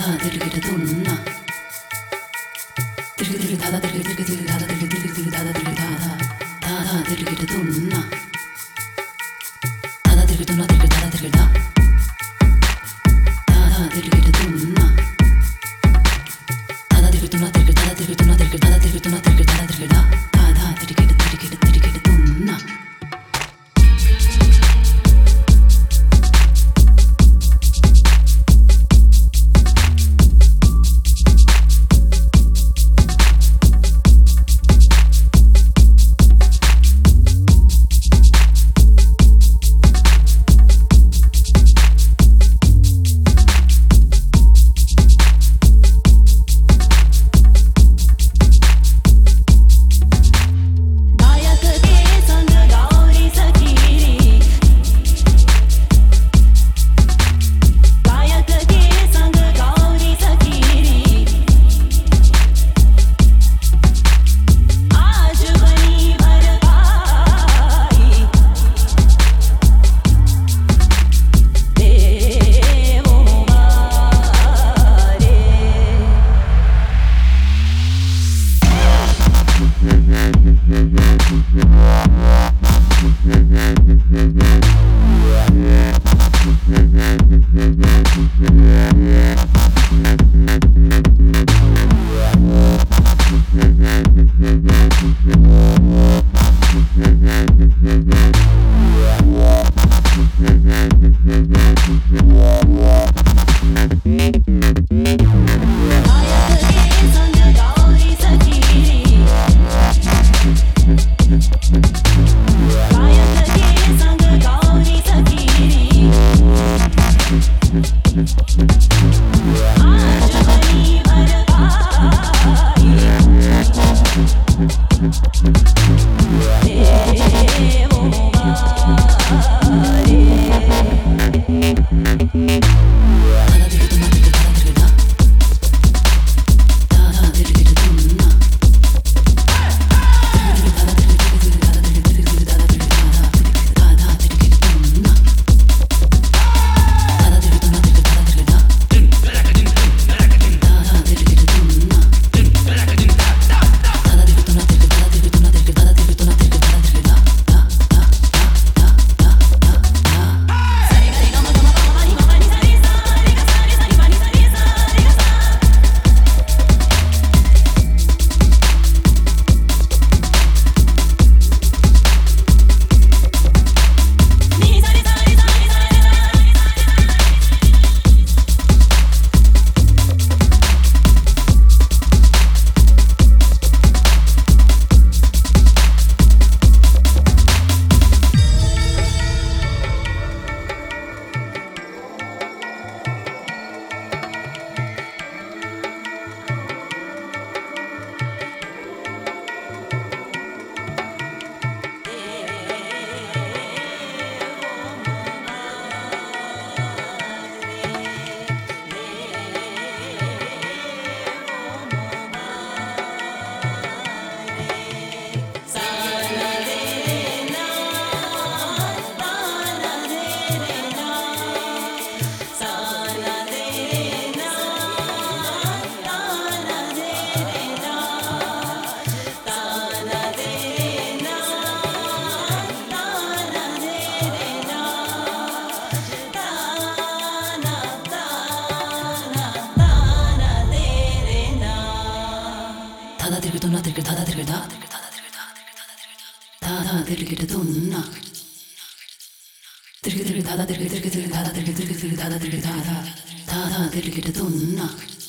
தாதா திருகிட்டு துண்ணா திருகி திருகி தாதா திருகி திருகி திருகி தாதா திருகி திருகி திருகி தாதா திருகி தாதா தாதா திருகிட்டு துண்ணா தாதா திருகி துண்ணா திருகி தாதா திருகி தா தாதா திருகிட்டு துண்ணா தாதா திருகி துண்ணா திருகி தாதா திருகி துண்ணா திருகி தாதா திருகி துண்ணா திருகி தாதா திருகி தா தாதா திருகிட்டு திருகிட்டு திருகிட்டு துண்ணா गायक के संग गौरी सखीरी गायक के संग गौरी सखीरी आज बनी भरपाई देवो मारे गायक के संग गौरी सखीरी गायक के संग गौरी सखीरी आज बनी भरपाई देवो मारे தாதா திருகி துண்ணா திருகி தாதா திருகி தா தாதா திருகிட்டு துண்ணா தாதா திருக்கி துண்ணா திருக்கி தாதா திருக்கி தா தாதா திருக்கி தா தாதா திருக்கிட்டு துண்ணா திருக்கி திருக்கி தாதா திருக்கி திருக்கி திருக்கி தாதா திருக்கி திருக்கி திருக்கி தாதா திருக்கி தாதா தாதா திருக்கிட்டு துண்ணா